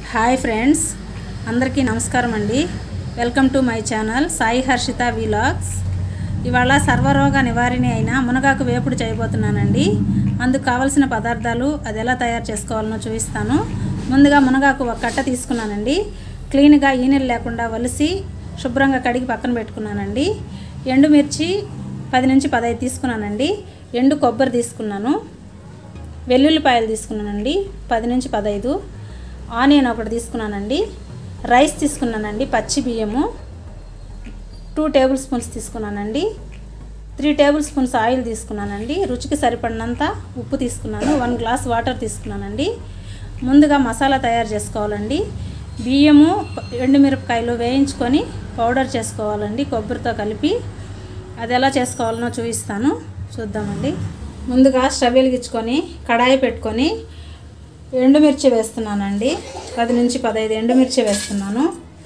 hi friends అందరికీ నమస్కారం అండి welcome to my channel Sai Harshitha vlogs ఇవాళ సర్వరోగ నివారిణి అయిన మునగాకు వేపుడు చేయబోతున్నానండి అందుకు కావలసిన పదార్థాలు అది ఎలా తయారు చేసుకోవాలనో చూపిస్తాను ముందుగా మునగాకు ఒక కట్ట తీసుకున్నానండి క్లీన్గా ఈనెలు లేకుండా వలిసి శుభ్రంగా కడిగి పక్కన పెట్టుకున్నానండి ఎండుమిర్చి పది నుంచి పదహైదు తీసుకున్నానండి ఎండు కొబ్బరి తీసుకున్నాను వెల్లుల్లిపాయలు తీసుకున్నానండి పది నుంచి పదహైదు ఆనియన్ ఒకటి తీసుకున్నానండి రైస్ తీసుకున్నానండి పచ్చి బియ్యము టూ టేబుల్ స్పూన్స్ తీసుకున్నానండి త్రీ టేబుల్ స్పూన్స్ ఆయిల్ తీసుకున్నానండి రుచికి సరిపడినంత ఉప్పు తీసుకున్నాను వన్ గ్లాస్ వాటర్ తీసుకున్నానండి ముందుగా మసాలా తయారు చేసుకోవాలండి బియ్యము ఎండుమిరపకాయలు వేయించుకొని పౌడర్ చేసుకోవాలండి కొబ్బరితో కలిపి అది ఎలా చేసుకోవాలనో చూపిస్తాను చూద్దామండి ముందుగా స్టవ్ వెలిగించుకొని కడాయి పెట్టుకొని ఎండుమిర్చి వేస్తున్నానండి పది నుంచి పదహైదు ఎండుమిర్చి వేస్తున్నాను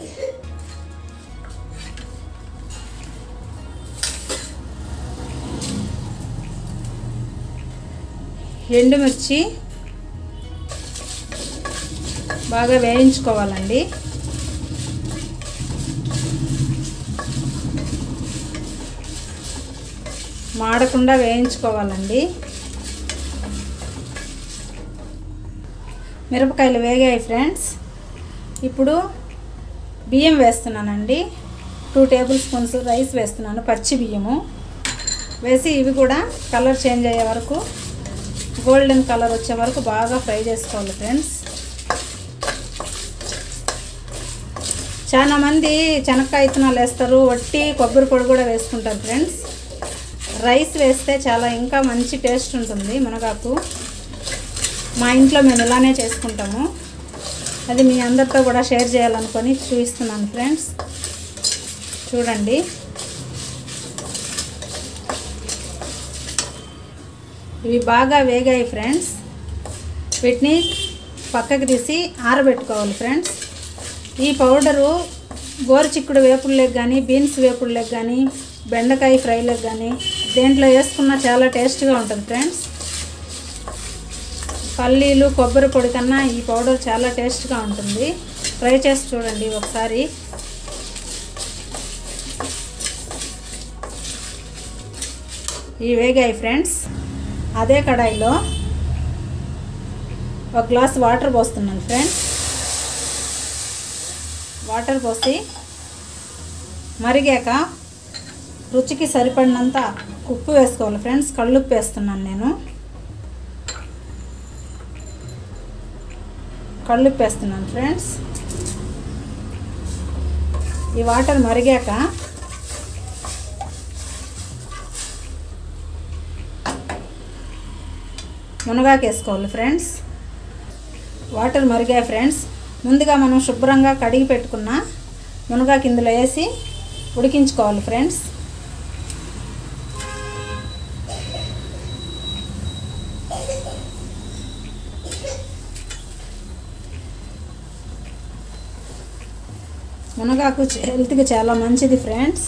ఎండుమిర్చి బాగా వేయించుకోవాలండి మాడకుండా వేయించుకోవాలండి మిరపకాయలు వేగాయి ఫ్రెండ్స్ ఇప్పుడు బియ్యం వేస్తున్నానండి టూ టేబుల్ స్పూన్స్ రైస్ వేస్తున్నాను పచ్చి బియ్యము వేసి ఇవి కూడా కలర్ చేంజ్ అయ్యే వరకు గోల్డెన్ కలర్ వచ్చే వరకు బాగా ఫ్రై చేసుకోవాలి ఫ్రెండ్స్ చాలా మంది శనక్కాయ ఇత్తనాలు వేస్తారు వట్టి కొబ్బరి పొడి కూడా వేసుకుంటారు ఫ్రెండ్స్ రైస్ వేస్తే చాలా ఇంకా మంచి టేస్ట్ ఉంటుంది మునగాకు మా ఇంట్లో మేము ఇలానే చేసుకుంటాము అది మీ అందరితో కూడా షేర్ చేయాలనుకొని చూపిస్తున్నాను ఫ్రెండ్స్ చూడండి ఇవి బాగా వేగాయి ఫ్రెండ్స్ వీటిని పక్కకి తీసి ఆరబెట్టుకోవాలి ఫ్రెండ్స్ ఈ పౌడరు గోరుచిక్కుడు వేపుళ్ళకి కానీ బీన్స్ వేపుళ్ళకి కానీ బెండకాయ ఫ్రైలకు కానీ దేంట్లో వేసుకున్నా చాలా టేస్ట్గా ఉంటుంది ఫ్రెండ్స్ పల్లీలు కొబ్బరి పొడి కన్నా ఈ పౌడర్ చాలా టేస్ట్గా ఉంటుంది ట్రై చేసి చూడండి ఒకసారి ఇవి వేగాయి ఫ్రెండ్స్ అదే కడాయిలో ఒక గ్లాస్ వాటర్ పోస్తున్నాను ఫ్రెండ్స్ వాటర్ పోసి మరిగాక రుచికి సరిపడినంత ఉప్పు వేసుకోవాలి ఫ్రెండ్స్ కళ్ళుప్పు వేస్తున్నాను నేను కళ్ళుప్పు వేస్తున్నాను ఫ్రెండ్స్ ఈ వాటర్ మరిగాక మునగాకు వేసుకోవాలి ఫ్రెండ్స్ వాటర్ మరిగాయి ఫ్రెండ్స్ ముందుగా మనం శుభ్రంగా కడిగి పెట్టుకున్న మునగాకు ఇందులో వేసి ఉడికించుకోవాలి ఫ్రెండ్స్ మునగాకు హెల్త్కి చాలా మంచిది ఫ్రెండ్స్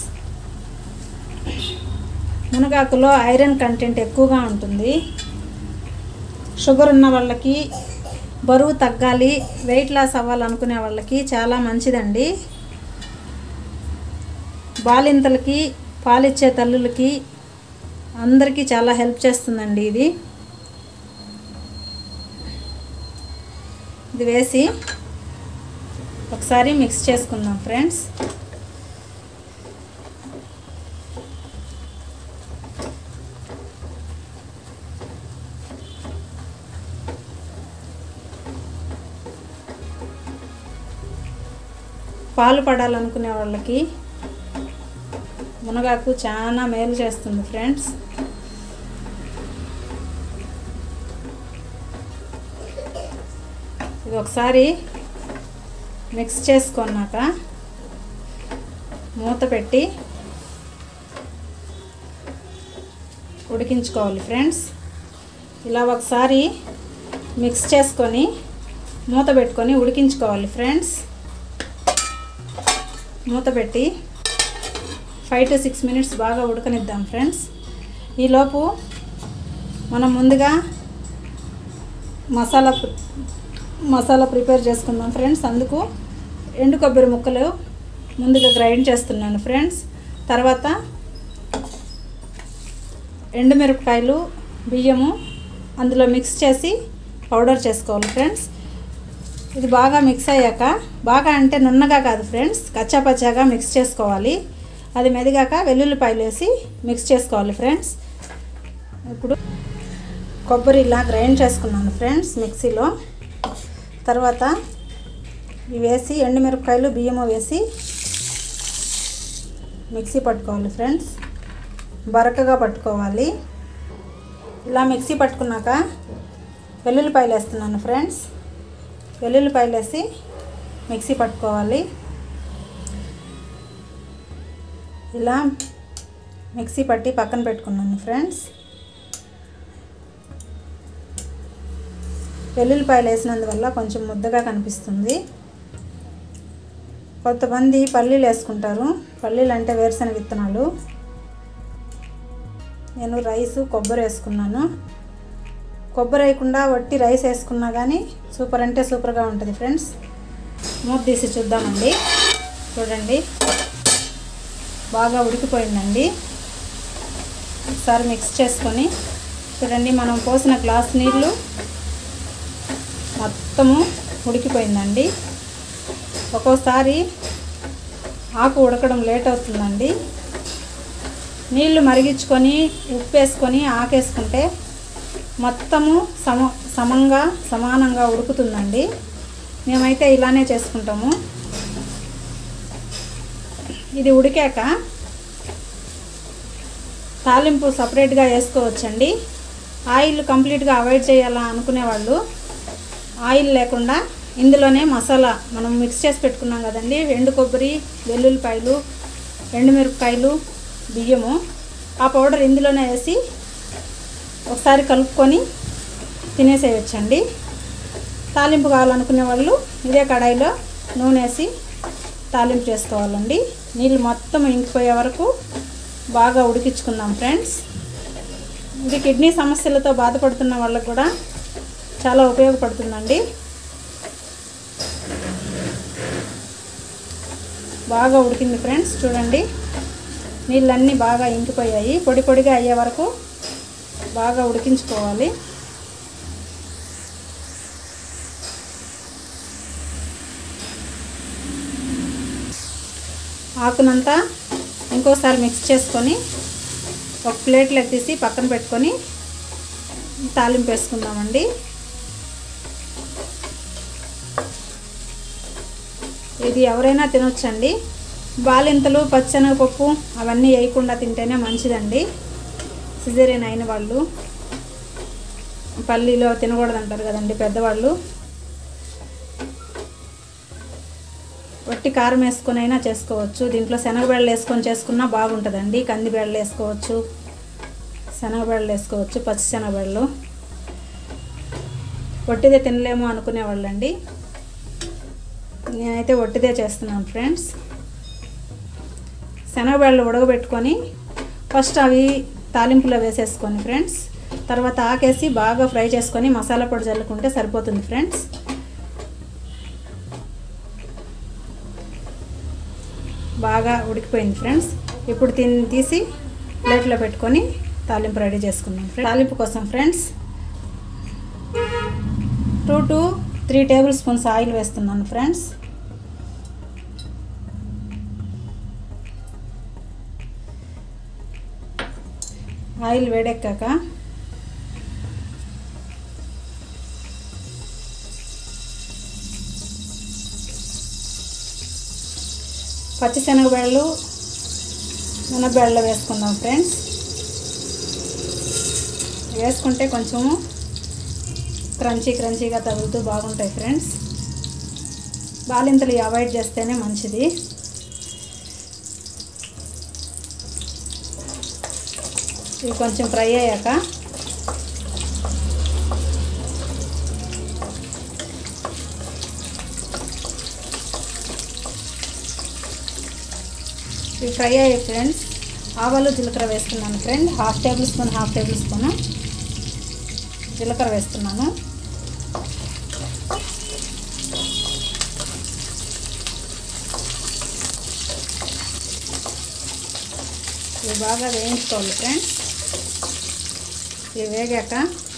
మునగాకులో ఐరన్ కంటెంట్ ఎక్కువగా ఉంటుంది షుగర్ ఉన్న వాళ్ళకి బరువు తగ్గాలి వెయిట్ లాస్ అవ్వాలనుకునే వాళ్ళకి చాలా మంచిదండి బాలింతలకి పాలిచ్చే తల్లులకి అందరికీ చాలా హెల్ప్ చేస్తుందండి ఇది ఇది వేసి ఒకసారి మిక్స్ చేసుకుందాం ఫ్రెండ్స్ పాలు పడాలనుకునే వాళ్ళకి మునగాకు చాలా మేలు చేస్తుంది ఫ్రెండ్స్ ఇది ఒకసారి మిక్స్ చేసుకున్నాక మూత పెట్టి ఉడికించుకోవాలి ఫ్రెండ్స్ ఇలా ఒకసారి మిక్స్ చేసుకొని మూత పెట్టుకొని ఉడికించుకోవాలి ఫ్రెండ్స్ మూత పెట్టి ఫైవ్ టు సిక్స్ మినిట్స్ బాగా ఉడకనిద్దాం ఫ్రెండ్స్ ఈలోపు మనం ముందుగా మసాలా మసాలా ప్రిపేర్ చేసుకుందాం ఫ్రెండ్స్ అందుకు ఎండు కొబ్బరి ముక్కలు ముందుగా గ్రైండ్ చేస్తున్నాను ఫ్రెండ్స్ తర్వాత ఎండుమిరపకాయలు బియ్యము అందులో మిక్స్ చేసి పౌడర్ చేసుకోవాలి ఫ్రెండ్స్ ఇది బాగా మిక్స్ అయ్యాక బాగా అంటే నున్నగా కాదు ఫ్రెండ్స్ కచ్చాపచ్చాగా మిక్స్ చేసుకోవాలి అది మెదిగాక వెల్లుల్లిపాయలు వేసి మిక్స్ చేసుకోవాలి ఫ్రెండ్స్ ఇప్పుడు కొబ్బరి ఇలా గ్రైండ్ చేసుకున్నాను ఫ్రెండ్స్ మిక్సీలో తర్వాత ఇవి వేసి ఎండుమిరపకాయలు బియ్యము వేసి మిక్సీ పట్టుకోవాలి ఫ్రెండ్స్ బరకగా పట్టుకోవాలి ఇలా మిక్సీ పట్టుకున్నాక వెల్లుల్లిపాయలు వేస్తున్నాను ఫ్రెండ్స్ వెల్లుల్లిపాయలు వేసి మిక్సీ పట్టుకోవాలి ఇలా మిక్సీ పట్టి పక్కన పెట్టుకున్నాను ఫ్రెండ్స్ వెల్లుల్లిపాయలు వేసినందువల్ల కొంచెం ముద్దగా కనిపిస్తుంది కొంతమంది పల్లీలు వేసుకుంటారు పల్లీలు అంటే వేరుశనగ విత్తనాలు నేను రైసు కొబ్బరి వేసుకున్నాను కొబ్బరి వేయకుండా వట్టి రైస్ వేసుకున్నా కానీ సూపర్ అంటే సూపర్గా ఉంటుంది ఫ్రెండ్స్ మూత తీసి చూద్దామండి చూడండి బాగా ఉడికిపోయిందండి ఒకసారి మిక్స్ చేసుకొని చూడండి మనం పోసిన గ్లాస్ నీళ్ళు మొత్తము ఉడికిపోయిందండి ఒక్కోసారి ఆకు ఉడకడం లేట్ అవుతుందండి నీళ్లు మరిగించుకొని ఉప్పు వేసుకొని ఆకేసుకుంటే మొత్తము సమ సమంగా సమానంగా ఉడుకుతుందండి మేమైతే ఇలానే చేసుకుంటాము ఇది ఉడికాక తాలింపు సపరేట్గా వేసుకోవచ్చండి ఆయిల్ కంప్లీట్గా అవాయిడ్ చేయాలా అనుకునే వాళ్ళు ఆయిల్ లేకుండా ఇందులోనే మసాలా మనం మిక్స్ చేసి పెట్టుకున్నాం కదండి ఎండు కొబ్బరి వెల్లుల్లిపాయలు ఎండుమిరపకాయలు బియ్యము ఆ పౌడర్ ఇందులోనే వేసి ఒకసారి కలుపుకొని తినేసేయచ్చండి తాలింపు కావాలనుకునే వాళ్ళు ఇదే కడాయిలో నూనె వేసి తాలింపు చేసుకోవాలండి నీళ్ళు మొత్తం ఇంకిపోయే వరకు బాగా ఉడికించుకుందాం ఫ్రెండ్స్ ఇది కిడ్నీ సమస్యలతో బాధపడుతున్న వాళ్ళకు కూడా చాలా ఉపయోగపడుతుందండి బాగా ఉడికింది ఫ్రెండ్స్ చూడండి నీళ్ళన్నీ బాగా ఇంకిపోయాయి పొడి పొడిగా అయ్యే వరకు బాగా ఉడికించుకోవాలి ఆకునంతా ఇంకోసారి మిక్స్ చేసుకొని ఒక ప్లేట్లోకి తీసి పక్కన పెట్టుకొని తాలింపు వేసుకుందామండి ఇది ఎవరైనా తినొచ్చండి బాలింతలు పచ్చెనగపప్పు అవన్నీ వేయకుండా తింటేనే మంచిదండి సిజేరియన్ అయిన వాళ్ళు పల్లీలో తినకూడదు అంటారు కదండి పెద్దవాళ్ళు వట్టి కారం వేసుకొని అయినా చేసుకోవచ్చు దీంట్లో శనగబెడలు వేసుకొని చేసుకున్నా బాగుంటుందండి కందిబెడలు వేసుకోవచ్చు శనగబెడలు వేసుకోవచ్చు పచ్చి శనగబెడలు వట్టిదే తినలేము అనుకునే వాళ్ళండి నేనైతే వట్టిదే చేస్తున్నాను ఫ్రెండ్స్ శనగబెడలు ఉడకబెట్టుకొని ఫస్ట్ అవి తాలింపులో వేసేసుకొని ఫ్రెండ్స్ తర్వాత ఆకేసి బాగా ఫ్రై చేసుకొని మసాలా పొడి చల్లుకుంటే సరిపోతుంది ఫ్రెండ్స్ బాగా ఉడికిపోయింది ఫ్రెండ్స్ ఇప్పుడు తిని తీసి ప్లేట్లో పెట్టుకొని తాలింపు రెడీ చేసుకుందాం ఫ్రెండ్స్ తాలింపు కోసం friends two to three tablespoons oil వేస్తున్నాను ఫ్రెండ్స్ ఆయిల్ వేడెక్కాక పచ్చిశనగబెడలు మునబెడలు వేసుకుందాం ఫ్రెండ్స్ వేసుకుంటే కొంచెము క్రంచీ క్రంచీగా తగులుతూ బాగుంటాయి ఫ్రెండ్స్ బాలింతలు అవాయిడ్ చేస్తేనే మంచిది ఇవి కొంచెం ఫ్రై అయ్యాక ఇవి ఫ్రై అయ్యాయి ఫ్రెండ్స్ ఆవాలు జీలకర్ర వేస్తున్నాను friend half tablespoon half tablespoon జీలకర్ర వేస్తున్నాను ఇవి బాగా వేయించుకోవాలి ఫ్రెండ్స్ ఇవి వేగాక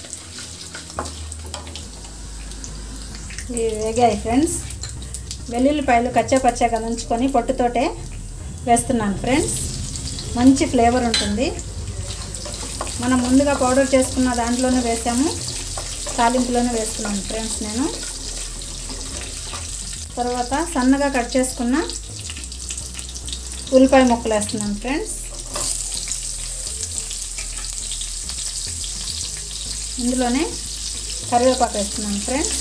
ఇవి వేగాయి ఫ్రెండ్స్ వెల్లుల్లిపాయలు కచ్చా పచ్చగా నంచుకొని పొట్టుతోటే వేస్తున్నాను ఫ్రెండ్స్ మంచి ఫ్లేవర్ ఉంటుంది మనం ముందుగా పౌడర్ చేసుకున్న దాంట్లోనే వేసాము తాలింపులోనే వేస్తున్నాను ఫ్రెండ్స్ నేను తర్వాత సన్నగా కట్ చేసుకున్న ఉల్లిపాయ ముక్కలు వేస్తున్నాను ఫ్రెండ్స్ ఇందులోనే కరివేపాకు వేస్తున్నాను ఫ్రెండ్స్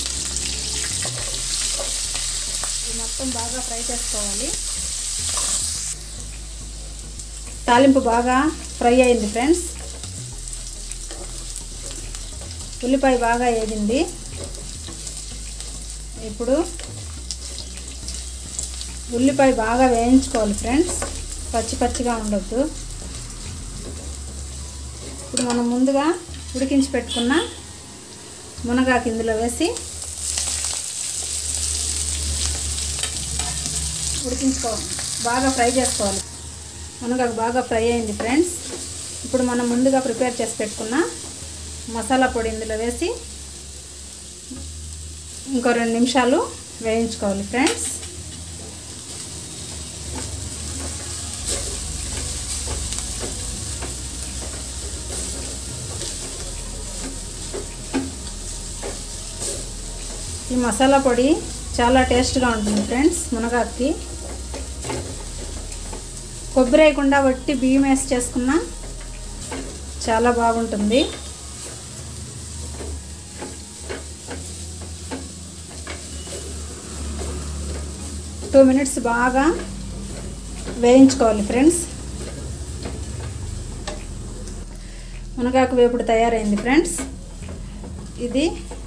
ఇది మొత్తం బాగా ఫ్రై చేసుకోవాలి తాలింపు బాగా ఫ్రై అయింది ఫ్రెండ్స్ ఉల్లిపాయ బాగా వేగింది ఇప్పుడు ఉల్లిపాయ బాగా వేయించుకోవాలి ఫ్రెండ్స్ పచ్చి పచ్చిగా ఉండొద్దు ఇప్పుడు మనం ముందుగా ఉడికించి పెట్టుకున్న మునగాకు ఇందులో వేసి ఉడికించుకోవాలి బాగా ఫ్రై చేసుకోవాలి మునగాకు బాగా ఫ్రై అయింది ఫ్రెండ్స్ ఇప్పుడు మనం ముందుగా ప్రిపేర్ చేసి పెట్టుకున్న మసాలా పొడి ఇందులో వేసి ఇంకో రెండు నిమిషాలు వేయించుకోవాలి ఫ్రెండ్స్ ఈ మసాలా పొడి చాలా టేస్ట్గా ఉంటుంది ఫ్రెండ్స్ మునగాకి కొబ్బరి వేయకుండా వట్టి బియ్యం వేసి చేసుకున్నా చాలా బాగుంటుంది టూ మినిట్స్ బాగా వేయించుకోవాలి ఫ్రెండ్స్ మునగాకు వేపుడు తయారైంది ఫ్రెండ్స్ ఇది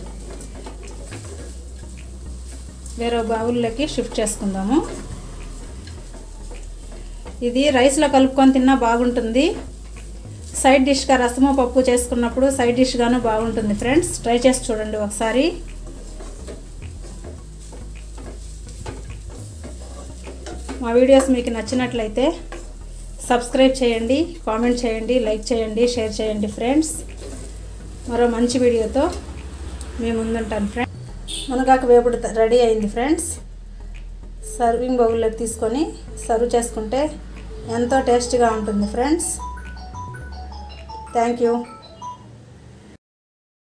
వేరే బౌల్లోకి షిఫ్ట్ చేసుకుందాము ఇది రైస్లో కలుపుకొని తిన్నా బాగుంటుంది సైడ్ డిష్గా రసము పప్పు చేసుకున్నప్పుడు సైడ్ డిష్గాను బాగుంటుంది ఫ్రెండ్స్ ట్రై చేసి చూడండి ఒకసారి మా వీడియోస్ మీకు నచ్చినట్లయితే సబ్స్క్రైబ్ చేయండి కామెంట్ చేయండి లైక్ చేయండి షేర్ చేయండి ఫ్రెండ్స్ మరో మంచి వీడియోతో మీ ముందుంటాను ఫ్రెండ్స్ మునగాకు వేపుడు త- రెడీ అయింది ఫ్రెండ్స్ సర్వింగ్ బౌల్లోకి తీసుకొని సర్వ్ చేసుకుంటే ఎంతో టేస్టీగా ఉంటుంది ఫ్రెండ్స్ థ్యాంక్ యూ